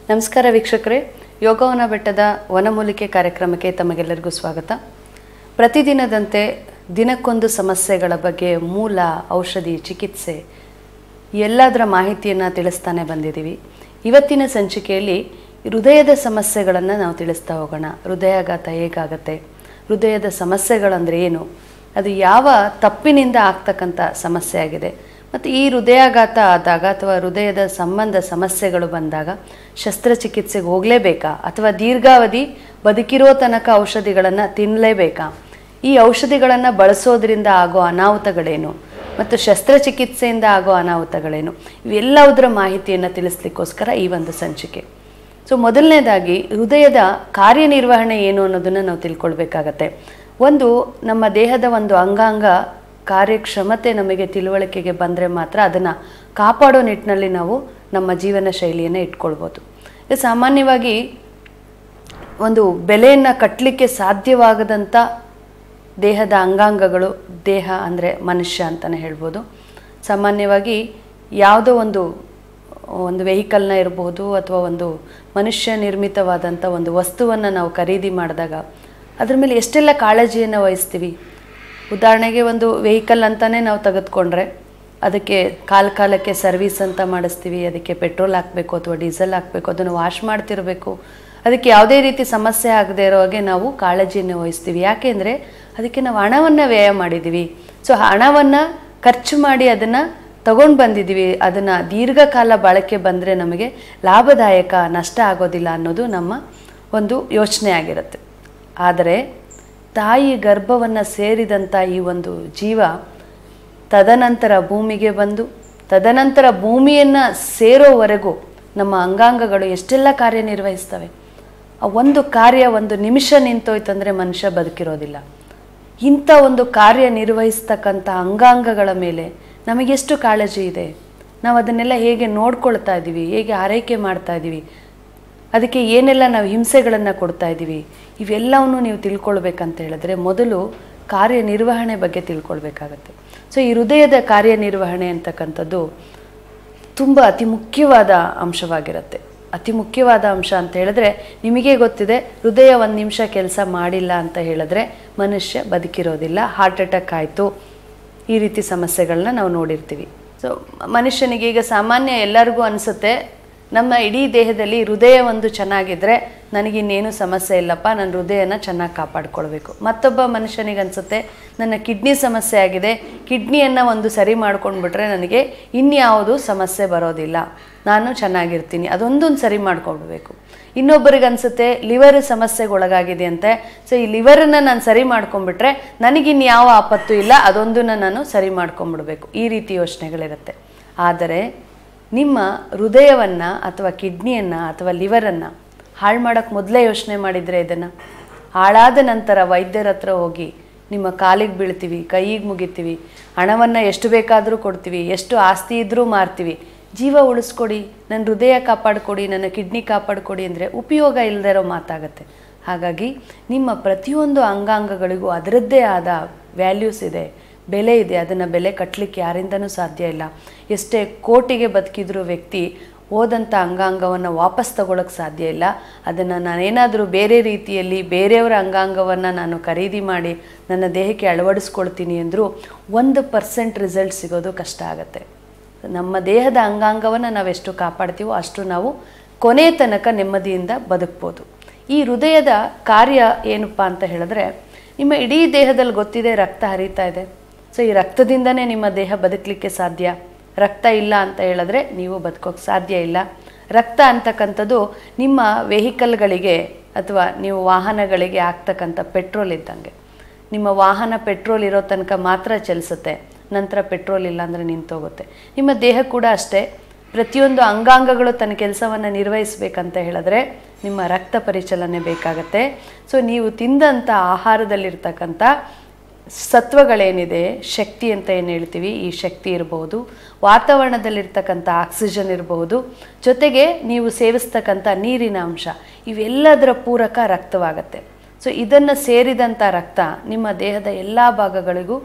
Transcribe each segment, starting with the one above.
ನಮಸ್ಕಾರ ವೀಕ್ಷಕರೇ ಯೋಗವನ ಬೆಟ್ಟದ ವನಮೂಲಿಕೆ ಕಾರ್ಯಕ್ರಮಕ್ಕೆ ತಮಗೆಲ್ಲರಿಗೂ ಸ್ವಾಗತ ಪ್ರತಿದಿನದಂತೆ ದಿನಕ್ಕೊಂದು ಸಮಸ್ಯೆಗಳ ಬಗ್ಗೆ ಮೂಲ ಔಷಧಿ ಚಿಕಿತ್ಸೆ ಎಲ್ಲದರ ಮಾಹಿತಿಯನ್ನು ತಿಳಿಸ್ತಾನೆ ಬಂದಿದ್ದೀವಿ ಇವತ್ತಿನ ಸಂಚಿಕೆಯಲ್ಲಿ ಹೃದಯದ ಸಮಸ್ಯೆಗಳನ್ನು ನಾವು ತಿಳಿಸ್ತಾ ಹೋಗೋಣ ಹೃದಯಾಘಾತ ಹೇಗಾಗತ್ತೆ ಹೃದಯದ ಸಮಸ್ಯೆಗಳಂದ್ರೆ ಏನು ಅದು ಯಾವ ತಪ್ಪಿನಿಂದ ಆಗ್ತಕ್ಕಂಥ ಸಮಸ್ಯೆ ಆಗಿದೆ ಮತ್ತು ಈ ಹೃದಯಾಘಾತ ಆದಾಗ ಅಥವಾ ಹೃದಯದ ಸಂಬಂಧ ಸಮಸ್ಯೆಗಳು ಬಂದಾಗ ಶಸ್ತ್ರಚಿಕಿತ್ಸೆಗೆ ಹೋಗಲೇಬೇಕಾ ಅಥವಾ ದೀರ್ಘಾವಧಿ ಬದುಕಿರೋ ತನಕ ಔಷಧಿಗಳನ್ನು ತಿನ್ನಲೇಬೇಕಾ ಈ ಔಷಧಿಗಳನ್ನು ಬಳಸೋದ್ರಿಂದ ಆಗೋ ಅನಾಹುತಗಳೇನು ಮತ್ತು ಶಸ್ತ್ರಚಿಕಿತ್ಸೆಯಿಂದ ಆಗೋ ಅನಾಹುತಗಳೇನು ಇವೆಲ್ಲವುದರ ಮಾಹಿತಿಯನ್ನು ತಿಳಿಸ್ಲಿಕ್ಕೋಸ್ಕರ ಈ ಒಂದು ಸಂಚಿಕೆ ಸೊ ಮೊದಲನೇದಾಗಿ ಹೃದಯದ ಕಾರ್ಯನಿರ್ವಹಣೆ ಏನು ಅನ್ನೋದನ್ನು ನಾವು ತಿಳ್ಕೊಳ್ಬೇಕಾಗತ್ತೆ ಒಂದು ನಮ್ಮ ದೇಹದ ಒಂದು ಅಂಗಾಂಗ ಕಾರ್ಯಕ್ಷಮತೆ ನಮಗೆ ತಿಳುವಳಿಕೆಗೆ ಬಂದರೆ ಮಾತ್ರ ಅದನ್ನು ಕಾಪಾಡೋ ನಿಟ್ಟಿನಲ್ಲಿ ನಾವು ನಮ್ಮ ಜೀವನ ಶೈಲಿಯನ್ನು ಇಟ್ಕೊಳ್ಬೋದು ಇದು ಸಾಮಾನ್ಯವಾಗಿ ಒಂದು ಬೆಲೆಯನ್ನು ಕಟ್ಟಲಿಕ್ಕೆ ಸಾಧ್ಯವಾಗದಂಥ ದೇಹದ ಅಂಗಾಂಗಗಳು ದೇಹ ಅಂದರೆ ಮನುಷ್ಯ ಅಂತಲೇ ಹೇಳ್ಬೋದು ಸಾಮಾನ್ಯವಾಗಿ ಯಾವುದೋ ಒಂದು ಒಂದು ವೆಹಿಕಲ್ನ ಇರ್ಬೋದು ಅಥವಾ ಒಂದು ಮನುಷ್ಯ ನಿರ್ಮಿತವಾದಂಥ ಒಂದು ವಸ್ತುವನ್ನು ನಾವು ಖರೀದಿ ಮಾಡಿದಾಗ ಅದ್ರ ಮೇಲೆ ಎಷ್ಟೆಲ್ಲ ಕಾಳಜಿಯನ್ನು ವಹಿಸ್ತೀವಿ ಉದಾಹರಣೆಗೆ ಒಂದು ವೆಹಿಕಲ್ ಅಂತಲೇ ನಾವು ತೆಗೆದುಕೊಂಡ್ರೆ ಅದಕ್ಕೆ ಕಾಲ ಕಾಲಕ್ಕೆ ಸರ್ವಿಸ್ ಅಂತ ಮಾಡಿಸ್ತೀವಿ ಅದಕ್ಕೆ ಪೆಟ್ರೋಲ್ ಹಾಕಬೇಕು ಅಥವಾ ಡೀಸೆಲ್ ಹಾಕಬೇಕು ಅದನ್ನು ವಾಶ್ ಮಾಡ್ತಿರಬೇಕು ಅದಕ್ಕೆ ಯಾವುದೇ ರೀತಿ ಸಮಸ್ಯೆ ಆಗದೆ ಇರೋ ಹಾಗೆ ನಾವು ಕಾಳಜಿಯನ್ನು ವಹಿಸ್ತೀವಿ ಯಾಕೆಂದರೆ ಅದಕ್ಕೆ ನಾವು ಹಣವನ್ನು ವ್ಯಯ ಮಾಡಿದ್ದೀವಿ ಸೊ ಹಣವನ್ನು ಖರ್ಚು ಮಾಡಿ ಅದನ್ನು ತಗೊಂಡು ಬಂದಿದ್ದೀವಿ ಅದನ್ನು ದೀರ್ಘಕಾಲ ಬಳಕೆ ಬಂದರೆ ನಮಗೆ ಲಾಭದಾಯಕ ನಷ್ಟ ಆಗೋದಿಲ್ಲ ಅನ್ನೋದು ನಮ್ಮ ಒಂದು ಯೋಚನೆ ಆಗಿರುತ್ತೆ ಆದರೆ ತಾಯಿ ಗರ್ಭವನ್ನು ಸೇರಿದಂಥ ಈ ಒಂದು ಜೀವ ತದನಂತರ ಭೂಮಿಗೆ ಬಂದು ತದನಂತರ ಭೂಮಿಯನ್ನು ಸೇರೋವರೆಗೂ ನಮ್ಮ ಅಂಗಾಂಗಗಳು ಎಷ್ಟೆಲ್ಲ ಕಾರ್ಯನಿರ್ವಹಿಸ್ತವೆ ಆ ಒಂದು ಕಾರ್ಯ ಒಂದು ನಿಮಿಷ ನಿಂತೋಯ್ತಂದರೆ ಮನುಷ್ಯ ಬದುಕಿರೋದಿಲ್ಲ ಇಂಥ ಒಂದು ಕಾರ್ಯ ನಿರ್ವಹಿಸ್ತಕ್ಕಂಥ ಅಂಗಾಂಗಗಳ ಮೇಲೆ ನಮಗೆಷ್ಟು ಕಾಳಜಿ ಇದೆ ನಾವು ಅದನ್ನೆಲ್ಲ ಹೇಗೆ ನೋಡ್ಕೊಳ್ತಾ ಇದ್ದೀವಿ ಹೇಗೆ ಆರೈಕೆ ಮಾಡ್ತಾ ಇದ್ದೀವಿ ಅದಕ್ಕೆ ಏನೆಲ್ಲ ನಾವು ಹಿಂಸೆಗಳನ್ನು ಕೊಡ್ತಾ ಇದ್ದೀವಿ ಇವೆಲ್ಲವನ್ನು ನೀವು ತಿಳ್ಕೊಳ್ಬೇಕಂತ ಹೇಳಿದ್ರೆ ಮೊದಲು ಕಾರ್ಯನಿರ್ವಹಣೆ ಬಗ್ಗೆ ತಿಳ್ಕೊಳ್ಬೇಕಾಗತ್ತೆ ಸೊ ಈ ಹೃದಯದ ಕಾರ್ಯನಿರ್ವಹಣೆ ಅಂತಕ್ಕಂಥದ್ದು ತುಂಬ ಅತಿ ಮುಖ್ಯವಾದ ಅಂಶವಾಗಿರುತ್ತೆ ಅತಿ ಮುಖ್ಯವಾದ ಅಂಶ ಅಂತ ಹೇಳಿದ್ರೆ ನಿಮಗೆ ಗೊತ್ತಿದೆ ಹೃದಯ ಒಂದು ನಿಮಿಷ ಕೆಲಸ ಮಾಡಿಲ್ಲ ಅಂತ ಹೇಳಿದ್ರೆ ಮನುಷ್ಯ ಬದುಕಿರೋದಿಲ್ಲ ಹಾರ್ಟ್ ಅಟ್ಯಾಕ್ ಆಯಿತು ಈ ರೀತಿ ಸಮಸ್ಯೆಗಳನ್ನ ನಾವು ನೋಡಿರ್ತೀವಿ ಸೊ ಮನುಷ್ಯನಿಗೆ ಈಗ ಸಾಮಾನ್ಯ ಎಲ್ಲರಿಗೂ ಅನಿಸುತ್ತೆ ನಮ್ಮ ಇಡೀ ದೇಹದಲ್ಲಿ ಹೃದಯ ಒಂದು ಚೆನ್ನಾಗಿದ್ದರೆ ನನಗಿನ್ನೇನು ಸಮಸ್ಯೆ ಇಲ್ಲಪ್ಪ ನನ್ನ ಹೃದಯನ ಚೆನ್ನಾಗಿ ಕಾಪಾಡ್ಕೊಳ್ಬೇಕು ಮತ್ತೊಬ್ಬ ಮನುಷ್ಯನಿಗೆ ಅನಿಸುತ್ತೆ ನನ್ನ ಕಿಡ್ನಿ ಸಮಸ್ಯೆ ಆಗಿದೆ ಕಿಡ್ನಿಯನ್ನು ಒಂದು ಸರಿ ಮಾಡ್ಕೊಂಡ್ಬಿಟ್ರೆ ನನಗೆ ಇನ್ಯಾವುದು ಸಮಸ್ಯೆ ಬರೋದಿಲ್ಲ ನಾನು ಚೆನ್ನಾಗಿರ್ತೀನಿ ಅದೊಂದೊಂದು ಸರಿ ಮಾಡ್ಕೊಳ್ಬೇಕು ಇನ್ನೊಬ್ಬರಿಗೆ ಅನಿಸುತ್ತೆ ಲಿವರ್ ಸಮಸ್ಯೆಗೊಳಗಾಗಿದೆ ಅಂತೆ ಸೊ ಈ ಲಿವರನ್ನು ನಾನು ಸರಿ ಮಾಡ್ಕೊಂಡ್ಬಿಟ್ರೆ ನನಗಿನ್ಯಾವ ಆಪತ್ತು ಇಲ್ಲ ಅದೊಂದನ್ನು ನಾನು ಸರಿ ಮಾಡ್ಕೊಂಡ್ಬಿಡ್ಬೇಕು ಈ ರೀತಿ ಯೋಚನೆಗಳಿರುತ್ತೆ ಆದರೆ ನಿಮ್ಮ ಹೃದಯವನ್ನು ಅಥವಾ ಕಿಡ್ನಿಯನ್ನು ಅಥವಾ ಲಿವರನ್ನು ಹಾಳು ಮಾಡೋಕ್ಕೆ ಮೊದಲೇ ಯೋಚನೆ ಮಾಡಿದರೆ ಇದನ್ನು ಹಾಳಾದ ನಂತರ ವೈದ್ಯರ ಹತ್ರ ಹೋಗಿ ನಿಮ್ಮ ಕಾಲಿಗೆ ಬೀಳ್ತೀವಿ ಕೈಗೆ ಮುಗಿತೀವಿ ಹಣವನ್ನು ಎಷ್ಟು ಬೇಕಾದರೂ ಕೊಡ್ತೀವಿ ಎಷ್ಟು ಆಸ್ತಿ ಇದ್ದರೂ ಮಾರ್ತೀವಿ ಜೀವ ಉಳಿಸ್ಕೊಡಿ ನನ್ನ ಹೃದಯ ಕಾಪಾಡಿಕೊಡಿ ನನ್ನ ಕಿಡ್ನಿ ಕಾಪಾಡಿಕೊಡಿ ಅಂದರೆ ಉಪಯೋಗ ಇಲ್ಲದೆ ಇರೋ ಮಾತಾಗತ್ತೆ ಹಾಗಾಗಿ ನಿಮ್ಮ ಪ್ರತಿಯೊಂದು ಅಂಗಾಂಗಗಳಿಗೂ ಅದರದ್ದೇ ಆದ ವ್ಯಾಲ್ಯೂಸ್ ಇದೆ ಬೆಲೆ ಇದೆ ಅದನ್ನು ಬೆಲೆ ಕಟ್ಟಲಿಕ್ಕೆ ಯಾರಿಂದನೂ ಸಾಧ್ಯ ಇಲ್ಲ ಎಷ್ಟೇ ಕೋಟಿಗೆ ಬದುಕಿದ್ರು ವ್ಯಕ್ತಿ ಹೋದಂಥ ಅಂಗಾಂಗವನ್ನು ವಾಪಸ್ ತಗೊಳ್ಳೋಕ್ಕೆ ಸಾಧ್ಯ ಇಲ್ಲ ಅದನ್ನು ನಾನೇನಾದರೂ ಬೇರೆ ರೀತಿಯಲ್ಲಿ ಬೇರೆಯವರ ಅಂಗಾಂಗವನ್ನು ನಾನು ಖರೀದಿ ಮಾಡಿ ನನ್ನ ದೇಹಕ್ಕೆ ಅಳವಡಿಸ್ಕೊಳ್ತೀನಿ ಅಂದರೂ ಒಂದು ಪರ್ಸೆಂಟ್ ರಿಸಲ್ಟ್ ಸಿಗೋದು ಕಷ್ಟ ಆಗುತ್ತೆ ನಮ್ಮ ದೇಹದ ಅಂಗಾಂಗವನ್ನು ನಾವೆಷ್ಟು ಕಾಪಾಡ್ತೀವೋ ಅಷ್ಟು ನಾವು ಕೊನೆ ತನಕ ನೆಮ್ಮದಿಯಿಂದ ಬದುಕ್ಬೋದು ಈ ಹೃದಯದ ಕಾರ್ಯ ಏನಪ್ಪ ಅಂತ ಹೇಳಿದ್ರೆ ನಿಮ್ಮ ಇಡೀ ದೇಹದಲ್ಲಿ ಗೊತ್ತಿದೆ ರಕ್ತ ಹರಿತಾ ಇದೆ ಸೊ ಈ ರಕ್ತದಿಂದನೇ ನಿಮ್ಮ ದೇಹ ಬದುಕಲಿಕ್ಕೆ ಸಾಧ್ಯ ರಕ್ತ ಇಲ್ಲ ಅಂತ ಹೇಳಿದ್ರೆ ನೀವು ಬದುಕೋಕ್ಕೆ ಸಾಧ್ಯ ಇಲ್ಲ ರಕ್ತ ಅಂತಕ್ಕಂಥದ್ದು ನಿಮ್ಮ ವೆಹಿಕಲ್ಗಳಿಗೆ ಅಥವಾ ನೀವು ವಾಹನಗಳಿಗೆ ಆಗ್ತಕ್ಕಂಥ ಪೆಟ್ರೋಲ್ ಇದ್ದಂಗೆ ನಿಮ್ಮ ವಾಹನ ಪೆಟ್ರೋಲ್ ಇರೋ ತನಕ ಮಾತ್ರ ಚಲಿಸುತ್ತೆ ನಂತರ ಪೆಟ್ರೋಲ್ ಇಲ್ಲ ಅಂದರೆ ನಿಂತೋಗುತ್ತೆ ನಿಮ್ಮ ದೇಹ ಕೂಡ ಅಷ್ಟೇ ಪ್ರತಿಯೊಂದು ಅಂಗಾಂಗಗಳು ತನ್ನ ಕೆಲಸವನ್ನು ನಿರ್ವಹಿಸಬೇಕಂತ ಹೇಳಿದ್ರೆ ನಿಮ್ಮ ರಕ್ತ ಪರಿಚಲನೆ ಬೇಕಾಗತ್ತೆ ಸೊ ನೀವು ತಿಂದಂಥ ಆಹಾರದಲ್ಲಿರ್ತಕ್ಕಂಥ ಸತ್ವಗಳೇನಿದೆ ಶಕ್ತಿ ಅಂತ ಏನು ಹೇಳ್ತೀವಿ ಈ ಶಕ್ತಿ ಇರಬಹುದು ವಾತಾವರಣದಲ್ಲಿರ್ತಕ್ಕಂಥ ಆಕ್ಸಿಜನ್ ಇರಬಹುದು ಜೊತೆಗೆ ನೀವು ಸೇವಿಸ್ತಕ್ಕಂಥ ನೀರಿನ ಅಂಶ ಇವೆಲ್ಲದರ ಪೂರಕ ರಕ್ತವಾಗತ್ತೆ ಸೊ ಇದನ್ನು ಸೇರಿದಂಥ ರಕ್ತ ನಿಮ್ಮ ದೇಹದ ಎಲ್ಲ ಭಾಗಗಳಿಗೂ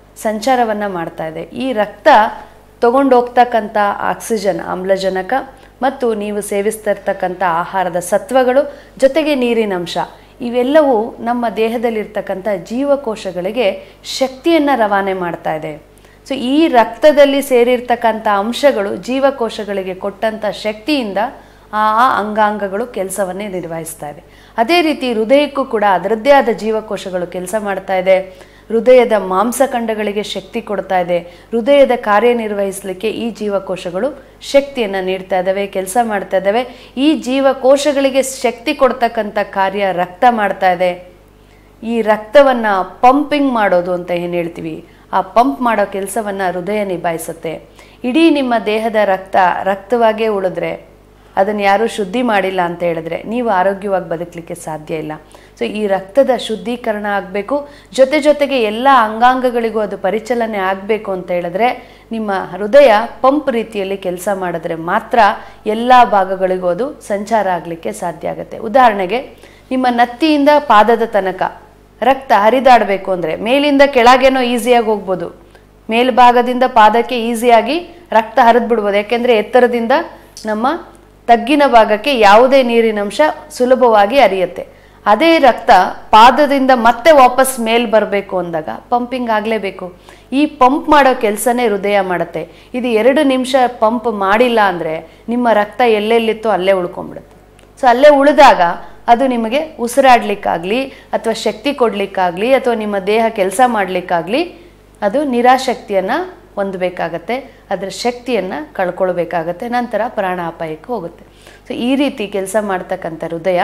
ಸಂಚಾರವನ್ನು ಮಾಡ್ತಾ ಇದೆ ಈ ರಕ್ತ ತಗೊಂಡೋಗ್ತಕ್ಕಂಥ ಆಕ್ಸಿಜನ್ ಆಮ್ಲಜನಕ ಮತ್ತು ನೀವು ಸೇವಿಸ್ತಿರ್ತಕ್ಕಂಥ ಆಹಾರದ ಸತ್ವಗಳು ಜೊತೆಗೆ ನೀರಿನ ಅಂಶ ಇವೆಲ್ಲವೂ ನಮ್ಮ ದೇಹದಲ್ಲಿರ್ತಕ್ಕಂಥ ಜೀವಕೋಶಗಳಿಗೆ ಶಕ್ತಿಯನ್ನು ರವಾನೆ ಮಾಡ್ತಾ ಇದೆ ಸೊ ಈ ರಕ್ತದಲ್ಲಿ ಸೇರಿರ್ತಕ್ಕಂಥ ಅಂಶಗಳು ಜೀವಕೋಶಗಳಿಗೆ ಕೊಟ್ಟಂಥ ಶಕ್ತಿಯಿಂದ ಆ ಆ ಅಂಗಾಂಗಗಳು ಕೆಲಸವನ್ನೇ ನಿರ್ವಹಿಸ್ತಾ ಇದೆ ಅದೇ ರೀತಿ ಹೃದಯಕ್ಕೂ ಕೂಡ ಅದರದ್ದೇ ಆದ ಜೀವಕೋಶಗಳು ಕೆಲಸ ಮಾಡ್ತಾ ಇದೆ ಹೃದಯದ ಮಾಂಸಖಂಡಗಳಿಗೆ ಶಕ್ತಿ ಕೊಡ್ತಾ ಇದೆ ಹೃದಯದ ಕಾರ್ಯನಿರ್ವಹಿಸಲಿಕ್ಕೆ ಈ ಜೀವಕೋಶಗಳು ಶಕ್ತಿಯನ್ನು ನೀಡ್ತಾ ಇದ್ದಾವೆ ಕೆಲಸ ಮಾಡ್ತಾ ಇದ್ದಾವೆ ಈ ಜೀವಕೋಶಗಳಿಗೆ ಶಕ್ತಿ ಕೊಡ್ತಕ್ಕಂಥ ಕಾರ್ಯ ರಕ್ತ ಮಾಡ್ತಾ ಇದೆ ಈ ರಕ್ತವನ್ನು ಪಂಪಿಂಗ್ ಮಾಡೋದು ಅಂತ ಏನು ಹೇಳ್ತೀವಿ ಆ ಪಂಪ್ ಮಾಡೋ ಕೆಲಸವನ್ನು ಹೃದಯ ನಿಭಾಯಿಸುತ್ತೆ ಇಡೀ ನಿಮ್ಮ ದೇಹದ ರಕ್ತ ರಕ್ತವಾಗೇ ಉಳಿದ್ರೆ ಅದನ್ನು ಯಾರೂ ಶುದ್ಧಿ ಮಾಡಿಲ್ಲ ಅಂತ ಹೇಳಿದ್ರೆ ನೀವು ಆರೋಗ್ಯವಾಗಿ ಬದುಕಲಿಕ್ಕೆ ಸಾಧ್ಯ ಇಲ್ಲ ಸೊ ಈ ರಕ್ತದ ಶುದ್ಧೀಕರಣ ಆಗಬೇಕು ಜೊತೆ ಜೊತೆಗೆ ಎಲ್ಲ ಅಂಗಾಂಗಗಳಿಗೂ ಅದು ಪರಿಚಲನೆ ಆಗಬೇಕು ಅಂತ ಹೇಳಿದ್ರೆ ನಿಮ್ಮ ಹೃದಯ ಪಂಪ್ ರೀತಿಯಲ್ಲಿ ಕೆಲಸ ಮಾಡಿದ್ರೆ ಮಾತ್ರ ಎಲ್ಲ ಭಾಗಗಳಿಗೂ ಅದು ಸಂಚಾರ ಆಗಲಿಕ್ಕೆ ಸಾಧ್ಯ ಆಗುತ್ತೆ ಉದಾಹರಣೆಗೆ ನಿಮ್ಮ ನತ್ತಿಯಿಂದ ಪಾದದ ತನಕ ರಕ್ತ ಹರಿದಾಡಬೇಕು ಅಂದರೆ ಮೇಲಿಂದ ಕೆಳಗೇನೋ ಈಸಿಯಾಗಿ ಹೋಗ್ಬೋದು ಮೇಲ್ಭಾಗದಿಂದ ಪಾದಕ್ಕೆ ಈಸಿಯಾಗಿ ರಕ್ತ ಹರಿದು ಬಿಡ್ಬೋದು ಯಾಕೆಂದರೆ ಎತ್ತರದಿಂದ ನಮ್ಮ ತಗ್ಗಿನ ಭಾಗಕ್ಕೆ ಯಾವುದೇ ನೀರಿನಂಶ ಸುಲಭವಾಗಿ ಹರಿಯುತ್ತೆ ಅದೇ ರಕ್ತ ಪಾದದಿಂದ ಮತ್ತೆ ವಾಪಸ್ ಮೇಲ್ ಬರಬೇಕು ಅಂದಾಗ ಪಂಪಿಂಗ್ ಆಗಲೇಬೇಕು ಈ ಪಂಪ್ ಮಾಡೋ ಕೆಲಸನೇ ಹೃದಯ ಮಾಡುತ್ತೆ ಇದು ಎರಡು ನಿಮಿಷ ಪಂಪ್ ಮಾಡಿಲ್ಲ ಅಂದರೆ ನಿಮ್ಮ ರಕ್ತ ಎಲ್ಲೆಲ್ಲಿತ್ತೋ ಅಲ್ಲೇ ಉಳ್ಕೊಂಬಿಡುತ್ತೆ ಸೊ ಅಲ್ಲೇ ಉಳಿದಾಗ ಅದು ನಿಮಗೆ ಉಸಿರಾಡ್ಲಿಕ್ಕಾಗಲಿ ಅಥವಾ ಶಕ್ತಿ ಕೊಡಲಿಕ್ಕಾಗಲಿ ಅಥವಾ ನಿಮ್ಮ ದೇಹ ಕೆಲಸ ಮಾಡಲಿಕ್ಕಾಗಲಿ ಅದು ನಿರಾಶಕ್ತಿಯನ್ನು ಹೊಂದಬೇಕಾಗತ್ತೆ ಅದರ ಶಕ್ತಿಯನ್ನು ಕಳ್ಕೊಳ್ಬೇಕಾಗತ್ತೆ ನಂತರ ಪ್ರಾಣಾಪಾಯಕ್ಕೆ ಹೋಗುತ್ತೆ ಸೊ ಈ ರೀತಿ ಕೆಲಸ ಮಾಡ್ತಕ್ಕಂಥ ಹೃದಯ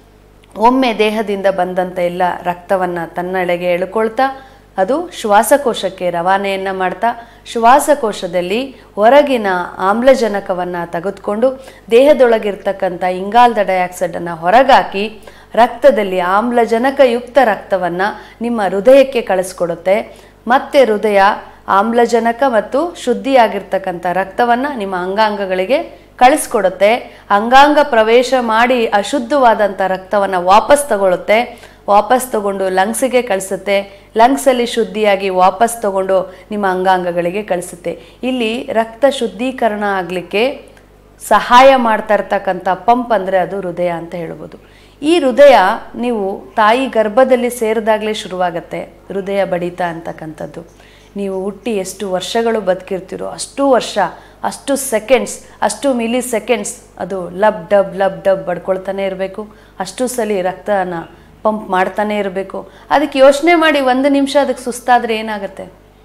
ಒಮ್ಮೆ ದೇಹದಿಂದ ಬಂದಂಥ ಎಲ್ಲ ರಕ್ತವನ್ನು ತನ್ನಡೆಗೆ ಎಳ್ಕೊಳ್ತಾ ಅದು ಶ್ವಾಸಕೋಶಕ್ಕೆ ರವಾನೆಯನ್ನು ಮಾಡ್ತಾ ಶ್ವಾಸಕೋಶದಲ್ಲಿ ಹೊರಗಿನ ಆಮ್ಲಜನಕವನ್ನು ತೆಗೆದುಕೊಂಡು ದೇಹದೊಳಗಿರ್ತಕ್ಕಂಥ ಇಂಗಾಲದ ಡೈಆಕ್ಸೈಡನ್ನು ಹೊರಗಾಕಿ ರಕ್ತದಲ್ಲಿ ಆಮ್ಲಜನಕಯುಕ್ತ ರಕ್ತವನ್ನು ನಿಮ್ಮ ಹೃದಯಕ್ಕೆ ಕಳಿಸ್ಕೊಡುತ್ತೆ ಮತ್ತೆ ಹೃದಯ ಆಮ್ಲಜನಕ ಮತ್ತು ಶುದ್ಧಿಯಾಗಿರ್ತಕ್ಕಂಥ ರಕ್ತವನ್ನು ನಿಮ್ಮ ಅಂಗಾಂಗಗಳಿಗೆ ಕಳಿಸ್ಕೊಡುತ್ತೆ ಅಂಗಾಂಗ ಪ್ರವೇಶ ಮಾಡಿ ಅಶುದ್ಧವಾದಂಥ ರಕ್ತವನ್ನು ವಾಪಸ್ ತಗೊಳುತ್ತೆ ವಾಪಸ್ ತಗೊಂಡು ಲಂಗ್ಸಿಗೆ ಕಳಿಸುತ್ತೆ ಲಂಗ್ಸಲ್ಲಿ ಶುದ್ಧಿಯಾಗಿ ವಾಪಸ್ ತಗೊಂಡು ನಿಮ್ಮ ಅಂಗಾಂಗಗಳಿಗೆ ಕಳಿಸುತ್ತೆ ಇಲ್ಲಿ ರಕ್ತ ಶುದ್ಧೀಕರಣ ಆಗಲಿಕ್ಕೆ ಸಹಾಯ ಮಾಡ್ತಾ ಇರ್ತಕ್ಕಂಥ ಪಂಪ್ ಅಂದರೆ ಅದು ಹೃದಯ ಅಂತ ಹೇಳ್ಬೋದು ಈ ಹೃದಯ ನೀವು ತಾಯಿ ಗರ್ಭದಲ್ಲಿ ಸೇರಿದಾಗಲೇ ಶುರುವಾಗತ್ತೆ ಹೃದಯ ಬಡಿತ ಅಂತಕ್ಕಂಥದ್ದು ನೀವು ಹುಟ್ಟಿ ಎಷ್ಟು ವರ್ಷಗಳು ಬದುಕಿರ್ತೀರೋ ಅಷ್ಟು ವರ್ಷ ಅಷ್ಟು ಸೆಕೆಂಡ್ಸ್ ಅಷ್ಟು ಮಿಲಿ ಸೆಕೆಂಡ್ಸ್ ಅದು ಲಬ್ ಡಬ್ ಲಬ್ ಡಬ್ ಬಡ್ಕೊಳ್ತಾನೆ ಇರಬೇಕು ಅಷ್ಟು ಸಲ ರಕ್ತನ ಪಂಪ್ ಮಾಡ್ತಾನೆ ಇರಬೇಕು ಅದಕ್ಕೆ ಯೋಚನೆ ಮಾಡಿ ಒಂದು ನಿಮಿಷ ಅದಕ್ಕೆ ಸುಸ್ತಾದರೆ ಏನಾಗುತ್ತೆ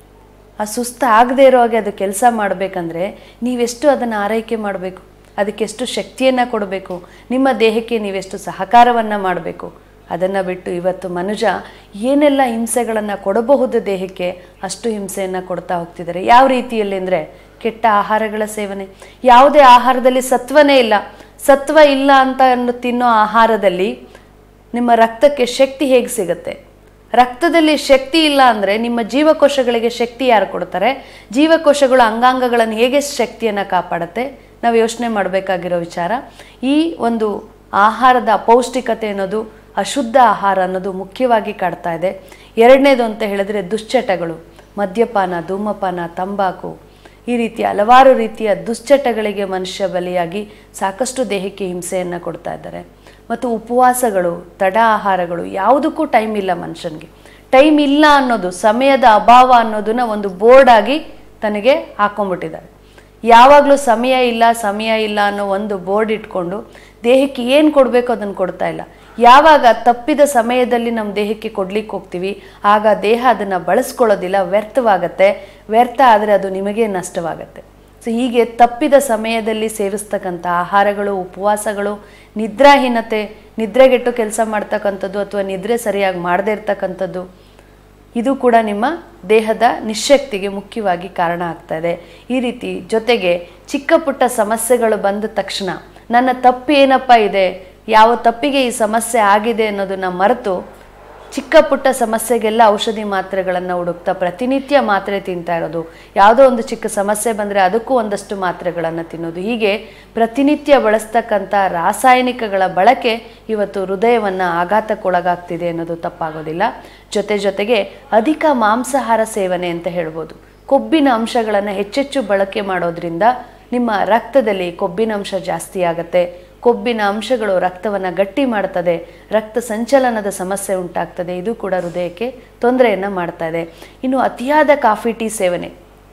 ಆ ಸುಸ್ತು ಆಗದೆ ಇರೋ ಹಾಗೆ ಅದು ಕೆಲಸ ಮಾಡಬೇಕಂದ್ರೆ ನೀವೆಷ್ಟು ಅದನ್ನು ಆರೈಕೆ ಮಾಡಬೇಕು ಅದಕ್ಕೆಷ್ಟು ಶಕ್ತಿಯನ್ನು ಕೊಡಬೇಕು ನಿಮ್ಮ ದೇಹಕ್ಕೆ ನೀವೆಷ್ಟು ಸಹಕಾರವನ್ನು ಮಾಡಬೇಕು ಅದನ್ನು ಬಿಟ್ಟು ಇವತ್ತು ಮನುಜ ಏನೆಲ್ಲ ಹಿಂಸೆಗಳನ್ನು ಕೊಡಬಹುದು ದೇಹಕ್ಕೆ ಅಷ್ಟು ಹಿಂಸೆಯನ್ನು ಕೊಡ್ತಾ ಹೋಗ್ತಿದ್ದಾರೆ ಯಾವ ರೀತಿಯಲ್ಲಿ ಅಂದರೆ ಕೆಟ್ಟ ಆಹಾರಗಳ ಸೇವನೆ ಯಾವುದೇ ಆಹಾರದಲ್ಲಿ ಸತ್ವನೇ ಇಲ್ಲ ಸತ್ವ ಇಲ್ಲ ಅಂತ ಅನ್ನೋ ತಿನ್ನೋ ಆಹಾರದಲ್ಲಿ ನಿಮ್ಮ ರಕ್ತಕ್ಕೆ ಶಕ್ತಿ ಹೇಗೆ ಸಿಗುತ್ತೆ ರಕ್ತದಲ್ಲಿ ಶಕ್ತಿ ಇಲ್ಲ ಅಂದರೆ ನಿಮ್ಮ ಜೀವಕೋಶಗಳಿಗೆ ಶಕ್ತಿ ಯಾರು ಕೊಡ್ತಾರೆ ಜೀವಕೋಶಗಳು ಅಂಗಾಂಗಗಳನ್ನು ಹೇಗೆ ಶಕ್ತಿಯನ್ನು ಕಾಪಾಡುತ್ತೆ ನಾವು ಯೋಚನೆ ಮಾಡಬೇಕಾಗಿರೋ ವಿಚಾರ ಈ ಒಂದು ಆಹಾರದ ಅಪೌಷ್ಟಿಕತೆ ಅನ್ನೋದು ಅಶುದ್ಧ ಆಹಾರ ಅನ್ನೋದು ಮುಖ್ಯವಾಗಿ ಕಾಡ್ತಾ ಇದೆ ಎರಡನೇದು ಅಂತ ಹೇಳಿದ್ರೆ ದುಶ್ಚಟಗಳು ಮದ್ಯಪಾನ ಧೂಮಪಾನ ತಂಬಾಕು ಈ ರೀತಿ ಹಲವಾರು ರೀತಿಯ ದುಶ್ಚಟಗಳಿಗೆ ಮನುಷ್ಯ ಬಲಿಯಾಗಿ ಸಾಕಷ್ಟು ದೇಹಕ್ಕೆ ಹಿಂಸೆಯನ್ನು ಕೊಡ್ತಾ ಇದ್ದಾರೆ ಮತ್ತು ಉಪವಾಸಗಳು ತಡ ಆಹಾರಗಳು ಯಾವುದಕ್ಕೂ ಟೈಮ್ ಇಲ್ಲ ಮನುಷ್ಯನಿಗೆ ಟೈಮ್ ಇಲ್ಲ ಅನ್ನೋದು ಸಮಯದ ಅಭಾವ ಅನ್ನೋದನ್ನ ಒಂದು ಬೋರ್ಡ್ ಆಗಿ ತನಗೆ ಹಾಕೊಂಡ್ಬಿಟ್ಟಿದ್ದಾರೆ ಯಾವಾಗಲೂ ಸಮಯ ಇಲ್ಲ ಸಮಯ ಇಲ್ಲ ಅನ್ನೋ ಒಂದು ಬೋರ್ಡ್ ಇಟ್ಕೊಂಡು ದೇಹಕ್ಕೆ ಏನು ಕೊಡಬೇಕು ಅದನ್ನು ಕೊಡ್ತಾ ಇಲ್ಲ ಯಾವಾಗ ತಪ್ಪಿದ ಸಮಯದಲ್ಲಿ ನಮ್ಮ ದೇಹಕ್ಕೆ ಕೊಡ್ಲಿಕ್ಕೆ ಹೋಗ್ತೀವಿ ಆಗ ದೇಹ ಅದನ್ನು ಬಳಸ್ಕೊಳ್ಳೋದಿಲ್ಲ ವ್ಯರ್ಥವಾಗತ್ತೆ ವ್ಯರ್ಥ ಆದರೆ ಅದು ನಿಮಗೆ ನಷ್ಟವಾಗತ್ತೆ ಸೊ ಹೀಗೆ ತಪ್ಪಿದ ಸಮಯದಲ್ಲಿ ಸೇವಿಸ್ತಕ್ಕಂಥ ಆಹಾರಗಳು ಉಪವಾಸಗಳು ನಿದ್ರಾಹೀನತೆ ನಿದ್ರೆಗೆಟ್ಟು ಕೆಲಸ ಮಾಡ್ತಕ್ಕಂಥದ್ದು ಅಥವಾ ನಿದ್ರೆ ಸರಿಯಾಗಿ ಮಾಡದೇ ಇರ್ತಕ್ಕಂಥದ್ದು ಇದು ಕೂಡ ನಿಮ್ಮ ದೇಹದ ನಿಶಕ್ತಿಗೆ ಮುಖ್ಯವಾಗಿ ಕಾರಣ ಆಗ್ತಾ ಇದೆ ಈ ರೀತಿ ಜೊತೆಗೆ ಚಿಕ್ಕ ಪುಟ್ಟ ಸಮಸ್ಯೆಗಳು ಬಂದ ತಕ್ಷಣ ನನ್ನ ತಪ್ಪು ಏನಪ್ಪ ಇದೆ ಯಾವ ತಪ್ಪಿಗೆ ಈ ಸಮಸ್ಯೆ ಆಗಿದೆ ಅನ್ನೋದನ್ನ ಮರೆತು ಚಿಕ್ಕ ಪುಟ್ಟ ಸಮಸ್ಯೆಗೆಲ್ಲ ಔಷಧಿ ಮಾತ್ರೆಗಳನ್ನು ಹುಡುಕ್ತಾ ಪ್ರತಿನಿತ್ಯ ಮಾತ್ರೆ ತಿಂತಾ ಇರೋದು ಯಾವುದೋ ಒಂದು ಚಿಕ್ಕ ಸಮಸ್ಯೆ ಬಂದರೆ ಅದಕ್ಕೂ ಒಂದಷ್ಟು ಮಾತ್ರೆಗಳನ್ನು ತಿನ್ನೋದು ಹೀಗೆ ಪ್ರತಿನಿತ್ಯ ಬಳಸ್ತಕ್ಕಂಥ ರಾಸಾಯನಿಕಗಳ ಬಳಕೆ ಇವತ್ತು ಹೃದಯವನ್ನು ಆಘಾತಕ್ಕೊಳಗಾಗ್ತಿದೆ ಅನ್ನೋದು ತಪ್ಪಾಗೋದಿಲ್ಲ ಜೊತೆ ಜೊತೆಗೆ ಅಧಿಕ ಮಾಂಸಾಹಾರ ಸೇವನೆ ಅಂತ ಹೇಳ್ಬೋದು ಕೊಬ್ಬಿನ ಅಂಶಗಳನ್ನು ಹೆಚ್ಚೆಚ್ಚು ಬಳಕೆ ಮಾಡೋದ್ರಿಂದ ನಿಮ್ಮ ರಕ್ತದಲ್ಲಿ ಕೊಬ್ಬಿನಾಂಶ ಜಾಸ್ತಿ ಆಗುತ್ತೆ ಕೊಬ್ಬಿನ ಅಂಶಗಳು ರಕ್ತವನ್ನು ಗಟ್ಟಿ ಮಾಡ್ತದೆ ರಕ್ತ ಸಂಚಲನದ ಸಮಸ್ಯೆ ಉಂಟಾಗ್ತದೆ ಇದು ಕೂಡ ಹೃದಯಕ್ಕೆ ತೊಂದರೆಯನ್ನು ಮಾಡ್ತಾ ಇದೆ ಇನ್ನು ಅತಿಯಾದ ಕಾಫಿ ಟೀ ಸೇವನೆ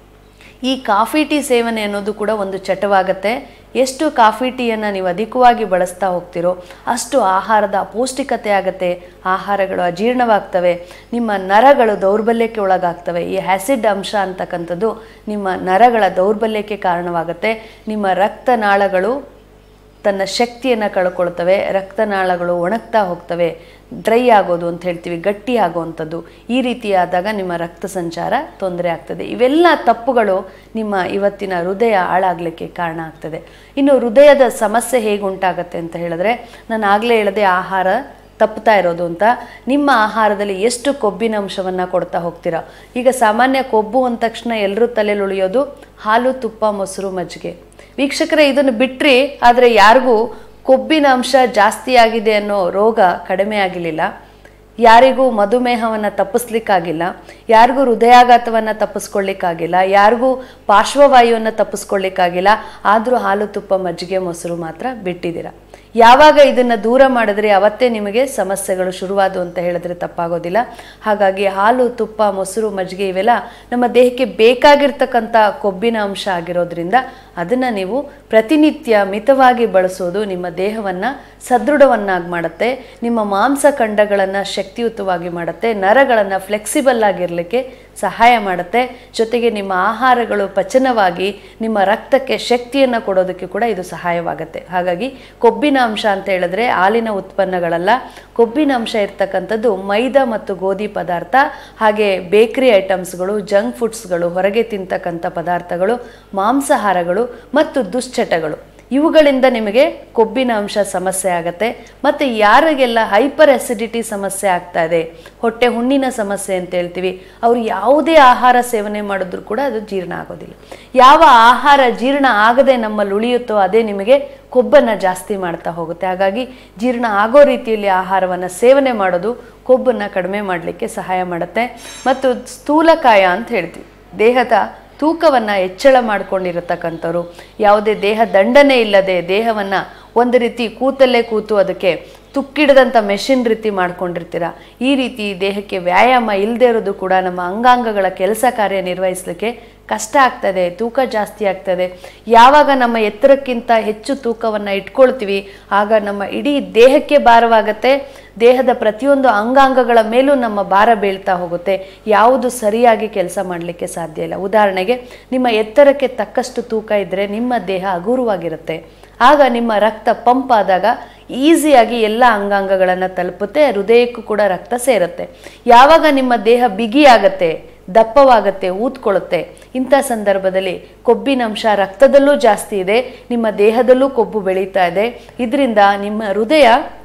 ಈ ಕಾಫಿ ಟೀ ಸೇವನೆ ಅನ್ನೋದು ಕೂಡ ಒಂದು ಚಟವಾಗತ್ತೆ ಎಷ್ಟು ಕಾಫಿ ಟೀಯನ್ನು ನೀವು ಅಧಿಕವಾಗಿ ಬಳಸ್ತಾ ಹೋಗ್ತಿರೋ ಅಷ್ಟು ಆಹಾರದ ಅಪೌಷ್ಟಿಕತೆ ಆಗುತ್ತೆ ಆಹಾರಗಳು ಅಜೀರ್ಣವಾಗ್ತವೆ ನಿಮ್ಮ ನರಗಳು ದೌರ್ಬಲ್ಯಕ್ಕೆ ಒಳಗಾಗ್ತವೆ ಈ ಆ್ಯಸಿಡ್ ಅಂಶ ಅಂತಕ್ಕಂಥದ್ದು ನಿಮ್ಮ ನರಗಳ ದೌರ್ಬಲ್ಯಕ್ಕೆ ಕಾರಣವಾಗುತ್ತೆ ನಿಮ್ಮ ರಕ್ತನಾಳಗಳು ತನ್ನ ಶಕ್ತಿಯನ್ನು ಕಳ್ಕೊಳ್ತವೆ ರಕ್ತನಾಳಗಳು ಒಣಗ್ತಾ ಹೋಗ್ತವೆ ಡ್ರೈ ಆಗೋದು ಅಂತ ಹೇಳ್ತೀವಿ ಗಟ್ಟಿ ಆಗುವಂಥದ್ದು ಈ ರೀತಿಯಾದಾಗ ನಿಮ್ಮ ರಕ್ತ ಸಂಚಾರ ತೊಂದರೆ ಆಗ್ತದೆ ಇವೆಲ್ಲ ತಪ್ಪುಗಳು ನಿಮ್ಮ ಇವತ್ತಿನ ಹೃದಯ ಹಾಳಾಗಲಿಕ್ಕೆ ಕಾರಣ ಆಗ್ತದೆ ಇನ್ನು ಹೃದಯದ ಸಮಸ್ಯೆ ಹೇಗೆ ಉಂಟಾಗತ್ತೆ ಅಂತ ಹೇಳಿದ್ರೆ ನಾನು ಆಗಲೇ ಹೇಳದೆ ಆಹಾರ ತಪ್ಪುತ್ತಾ ಇರೋದು ಅಂತ ನಿಮ್ಮ ಆಹಾರದಲ್ಲಿ ಎಷ್ಟು ಕೊಬ್ಬಿನ ಅಂಶವನ್ನು ಕೊಡ್ತಾ ಹೋಗ್ತೀರಾ ಈಗ ಸಾಮಾನ್ಯ ಕೊಬ್ಬು ಅಂದ ತಕ್ಷಣ ಎಲ್ಲರೂ ತಲೆಯಲ್ಲಿ ಉಳಿಯೋದು ಹಾಲು ತುಪ್ಪ ಮೊಸರು ಮಜ್ಜಿಗೆ ವೀಕ್ಷಕರೇ ಇದನ್ನು ಬಿಟ್ರಿ ಆದರೆ ಯಾರಿಗೂ ಕೊಬ್ಬಿನ ಅಂಶ ಜಾಸ್ತಿ ಆಗಿದೆ ಅನ್ನೋ ರೋಗ ಕಡಿಮೆ ಆಗಿರಲಿಲ್ಲ ಯಾರಿಗೂ ಮಧುಮೇಹವನ್ನು ತಪ್ಪಿಸ್ಲಿಕ್ಕಾಗಿಲ್ಲ ಯಾರಿಗೂ ಹೃದಯಾಘಾತವನ್ನು ತಪ್ಪಿಸ್ಕೊಳ್ಳಿಕ್ಕಾಗಿಲ್ಲ ಯಾರಿಗೂ ಪಾರ್ಶ್ವವಾಯುವನ್ನು ತಪ್ಪಿಸ್ಕೊಳ್ಳಿಕ್ಕಾಗಿಲ್ಲ ಆದರೂ ಹಾಲು ತುಪ್ಪ ಮಜ್ಜಿಗೆ ಮೊಸರು ಮಾತ್ರ ಬಿಟ್ಟಿದ್ದೀರಾ ಯಾವಾಗ ಇದನ್ನು ದೂರ ಮಾಡಿದ್ರೆ ಅವತ್ತೇ ನಿಮಗೆ ಸಮಸ್ಯೆಗಳು ಶುರುವಾದವು ಅಂತ ಹೇಳಿದ್ರೆ ತಪ್ಪಾಗೋದಿಲ್ಲ ಹಾಗಾಗಿ ಹಾಲು ತುಪ್ಪ ಮೊಸರು ಮಜ್ಜಿಗೆ ಇವೆಲ್ಲ ನಮ್ಮ ದೇಹಕ್ಕೆ ಬೇಕಾಗಿರ್ತಕ್ಕಂಥ ಕೊಬ್ಬಿನ ಅಂಶ ಆಗಿರೋದ್ರಿಂದ ಅದನ್ನು ನೀವು ಪ್ರತಿನಿತ್ಯ ಮಿತವಾಗಿ ಬಳಸೋದು ನಿಮ್ಮ ದೇಹವನ್ನು ಸದೃಢವನ್ನಾಗಿ ಮಾಡುತ್ತೆ ನಿಮ್ಮ ಮಾಂಸಖಂಡಗಳನ್ನು ಶಕ್ತಿಯುತವಾಗಿ ಮಾಡುತ್ತೆ ನರಗಳನ್ನು ಫ್ಲೆಕ್ಸಿಬಲ್ ಆಗಿರಲಿಕ್ಕೆ ಸಹಾಯ ಮಾಡುತ್ತೆ ಜೊತೆಗೆ ನಿಮ್ಮ ಆಹಾರಗಳು ಪಚನವಾಗಿ ನಿಮ್ಮ ರಕ್ತಕ್ಕೆ ಶಕ್ತಿಯನ್ನು ಕೊಡೋದಕ್ಕೆ ಕೂಡ ಇದು ಸಹಾಯವಾಗುತ್ತೆ ಹಾಗಾಗಿ ಕೊಬ್ಬಿನ ಅಂಶ ಅಂತ ಹೇಳಿದ್ರೆ ಹಾಲಿನ ಉತ್ಪನ್ನಗಳಲ್ಲ ಕೊಬ್ಬಿನ ಅಂಶ ಇರ್ತಕ್ಕಂಥದ್ದು ಮೈದಾ ಮತ್ತು ಗೋಧಿ ಪದಾರ್ಥ ಹಾಗೆ ಬೇಕರಿ ಐಟಮ್ಸ್ಗಳು ಜಂಕ್ ಫುಡ್ಸ್ಗಳು ಹೊರಗೆ ತಿಂತಕ್ಕಂಥ ಪದಾರ್ಥಗಳು ಮಾಂಸಾಹಾರಗಳು ಮತ್ತು ದುಶ್ಚಟಗಳು ಇವುಗಳಿಂದ ನಿಮಗೆ ಕೊಬ್ಬಿನ ಅಂಶ ಸಮಸ್ಯೆ ಆಗುತ್ತೆ ಮತ್ತು ಯಾರಿಗೆಲ್ಲ ಹೈಪರ್ ಅಸಿಡಿಟಿ ಸಮಸ್ಯೆ ಆಗ್ತಾ ಇದೆ ಹೊಟ್ಟೆ ಹುಣ್ಣಿನ ಸಮಸ್ಯೆ ಅಂತ ಹೇಳ್ತೀವಿ ಅವರು ಯಾವುದೇ ಆಹಾರ ಸೇವನೆ ಮಾಡಿದ್ರು ಕೂಡ ಅದು ಜೀರ್ಣ ಆಗೋದಿಲ್ಲ ಯಾವ ಆಹಾರ ಜೀರ್ಣ ಆಗದೆ ನಮ್ಮಲ್ಲಿ ಉಳಿಯುತ್ತೋ ಅದೇ ನಿಮಗೆ ಕೊಬ್ಬನ್ನು ಜಾಸ್ತಿ ಮಾಡ್ತಾ ಹೋಗುತ್ತೆ ಹಾಗಾಗಿ ಜೀರ್ಣ ಆಗೋ ರೀತಿಯಲ್ಲಿ ಆಹಾರವನ್ನು ಸೇವನೆ ಮಾಡೋದು ಕೊಬ್ಬನ್ನು ಕಡಿಮೆ ಮಾಡಲಿಕ್ಕೆ ಸಹಾಯ ಮಾಡುತ್ತೆ ಮತ್ತು ಸ್ಥೂಲಕಾಯ ಅಂತ ಹೇಳ್ತೀವಿ ದೇಹದ ತೂಕವನ್ನು ಹೆಚ್ಚಳ ಮಾಡ್ಕೊಂಡಿರತಕ್ಕಂಥವ್ರು ಯಾವುದೇ ದೇಹ ದಂಡನೆ ಇಲ್ಲದೆ ದೇಹವನ್ನು ಒಂದು ರೀತಿ ಕೂತಲ್ಲೇ ಕೂತು ಅದಕ್ಕೆ ತುಕ್ಕಿಡದಂಥ ಮೆಷಿನ್ ರೀತಿ ಮಾಡ್ಕೊಂಡಿರ್ತೀರ ಈ ರೀತಿ ದೇಹಕ್ಕೆ ವ್ಯಾಯಾಮ ಇಲ್ಲದೆ ಇರೋದು ಕೂಡ ನಮ್ಮ ಅಂಗಾಂಗಗಳ ಕೆಲಸ ಕಾರ್ಯ ನಿರ್ವಹಿಸಲಿಕ್ಕೆ ಕಷ್ಟ ಆಗ್ತದೆ ತೂಕ ಜಾಸ್ತಿ ಆಗ್ತದೆ ಯಾವಾಗ ನಮ್ಮ ಎತ್ತರಕ್ಕಿಂತ ಹೆಚ್ಚು ತೂಕವನ್ನು ಇಟ್ಕೊಳ್ತೀವಿ ಆಗ ನಮ್ಮ ಇಡೀ ದೇಹಕ್ಕೆ ಭಾರವಾಗತ್ತೆ ದೇಹದ ಪ್ರತಿಯೊಂದು ಅಂಗಾಂಗಗಳ ಮೇಲೂ ನಮ್ಮ ಭಾರ ಬೀಳ್ತಾ ಹೋಗುತ್ತೆ ಯಾವುದು ಸರಿಯಾಗಿ ಕೆಲಸ ಮಾಡಲಿಕ್ಕೆ ಸಾಧ್ಯ ಇಲ್ಲ ಉದಾಹರಣೆಗೆ ನಿಮ್ಮ ಎತ್ತರಕ್ಕೆ ತಕ್ಕಷ್ಟು ತೂಕ ಇದ್ದರೆ ನಿಮ್ಮ ದೇಹ ಹಗುರವಾಗಿರುತ್ತೆ ಆಗ ನಿಮ್ಮ ರಕ್ತ ಪಂಪ್ ಆದಾಗ ಈಸಿಯಾಗಿ ಎಲ್ಲ ಅಂಗಾಂಗಗಳನ್ನು ತಲುಪುತ್ತೆ ಹೃದಯಕ್ಕೂ ಕೂಡ ರಕ್ತ ಸೇರುತ್ತೆ ಯಾವಾಗ ನಿಮ್ಮ ದೇಹ ಬಿಗಿಯಾಗತ್ತೆ ದಪ್ಪವಾಗತ್ತೆ ಊದ್ಕೊಳ್ಳುತ್ತೆ ಇಂಥ ಸಂದರ್ಭದಲ್ಲಿ ಕೊಬ್ಬಿನ ಅಂಶ ರಕ್ತದಲ್ಲೂ ಜಾಸ್ತಿ ಇದೆ ನಿಮ್ಮ ದೇಹದಲ್ಲೂ ಕೊಬ್ಬು ಬೆಳೀತಾ ಇದೆ ಇದರಿಂದ ನಿಮ್ಮ ಹೃದಯ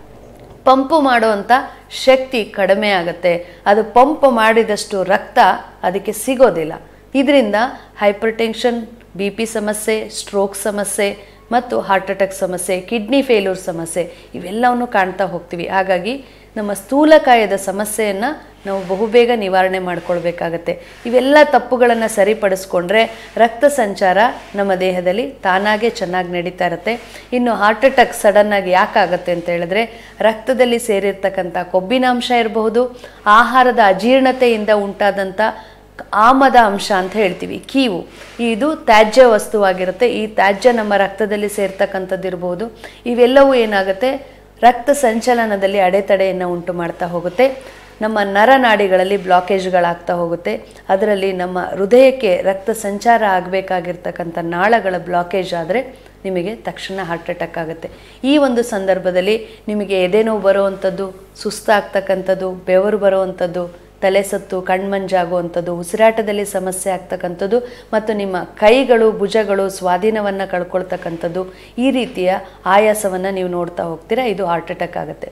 ಪಂಪು ಮಾಡುವಂಥ ಶಕ್ತಿ ಕಡಿಮೆ ಆಗುತ್ತೆ ಅದು ಪಂಪ್ ಮಾಡಿದಷ್ಟು ರಕ್ತ ಅದಕ್ಕೆ ಸಿಗೋದಿಲ್ಲ ಇದರಿಂದ ಹೈಪರ್ ಟೆನ್ಷನ್ ಬಿ ಪಿ ಸಮಸ್ಯೆ ಸ್ಟ್ರೋಕ್ ಸಮಸ್ಯೆ ಮತ್ತು ಹಾರ್ಟ್ ಅಟ್ಯಾಕ್ ಸಮಸ್ಯೆ ಕಿಡ್ನಿ ಫೇಲ್ಯೂರ್ ಸಮಸ್ಯೆ ಇವೆಲ್ಲವನ್ನು ಕಾಣ್ತಾ ಹೋಗ್ತೀವಿ ಹಾಗಾಗಿ ನಮ್ಮ ಸ್ಥೂಲಕಾಯದ ಸಮಸ್ಯೆಯನ್ನು ನಾವು ಬಹುಬೇಗ ನಿವಾರಣೆ ಮಾಡ್ಕೊಳ್ಬೇಕಾಗತ್ತೆ ಇವೆಲ್ಲ ತಪ್ಪುಗಳನ್ನು ಸರಿಪಡಿಸ್ಕೊಂಡ್ರೆ ರಕ್ತ ಸಂಚಾರ ನಮ್ಮ ದೇಹದಲ್ಲಿ ತಾನಾಗೇ ಚೆನ್ನಾಗಿ ನಡೀತಾ ಇರುತ್ತೆ ಇನ್ನು ಹಾರ್ಟ್ ಅಟ್ಯಾಕ್ ಸಡನ್ನಾಗಿ ಯಾಕಾಗತ್ತೆ ಅಂತ ಹೇಳಿದ್ರೆ ರಕ್ತದಲ್ಲಿ ಸೇರಿರ್ತಕ್ಕಂಥ ಕೊಬ್ಬಿನಾಂಶ ಇರಬಹುದು ಆಹಾರದ ಅಜೀರ್ಣತೆಯಿಂದ ಉಂಟಾದಂಥ ಆಮದ ಅಂಶ ಅಂತ ಹೇಳ್ತೀವಿ ಕೀವು ಇದು ತ್ಯಾಜ್ಯ ವಸ್ತುವಾಗಿರುತ್ತೆ ಈ ತ್ಯಾಜ್ಯ ನಮ್ಮ ರಕ್ತದಲ್ಲಿ ಸೇರ್ತಕ್ಕಂಥದ್ದು ಇರ್ಬೋದು ಇವೆಲ್ಲವೂ ಏನಾಗುತ್ತೆ ರಕ್ತ ಸಂಚಲನದಲ್ಲಿ ಅಡೆತಡೆಯನ್ನು ಉಂಟು ಮಾಡ್ತಾ ಹೋಗುತ್ತೆ ನಮ್ಮ ನರನಾಡಿಗಳಲ್ಲಿ ಬ್ಲಾಕೇಜ್ಗಳಾಗ್ತಾ ಹೋಗುತ್ತೆ ಅದರಲ್ಲಿ ನಮ್ಮ ಹೃದಯಕ್ಕೆ ರಕ್ತ ಸಂಚಾರ ಆಗಬೇಕಾಗಿರ್ತಕ್ಕಂಥ ನಾಳಗಳ ಬ್ಲಾಕೇಜ್ ಆದರೆ ನಿಮಗೆ ತಕ್ಷಣ ಹಾರ್ಟ್ ಅಟ್ಯಾಕ್ ಆಗುತ್ತೆ ಈ ಒಂದು ಸಂದರ್ಭದಲ್ಲಿ ನಿಮಗೆ ಎದೆನೋವು ಬರುವಂಥದ್ದು ಸುಸ್ತಾಗ್ತಕ್ಕಂಥದ್ದು ಬೆವರು ಬರುವಂಥದ್ದು ತಲೆ ಸತ್ತು ಕಣ್ಮಂಜಾಗುವಂಥದ್ದು ಉಸಿರಾಟದಲ್ಲಿ ಸಮಸ್ಯೆ ಆಗ್ತಕ್ಕಂಥದ್ದು ಮತ್ತು ನಿಮ್ಮ ಕೈಗಳು ಭುಜಗಳು ಸ್ವಾಧೀನವನ್ನು ಕಳ್ಕೊಳ್ತಕ್ಕಂಥದ್ದು ಈ ರೀತಿಯ ಆಯಾಸವನ್ನು ನೀವು ನೋಡ್ತಾ ಹೋಗ್ತೀರಾ ಇದು ಹಾರ್ಟ್ ಅಟ್ಯಾಕ್ ಆಗುತ್ತೆ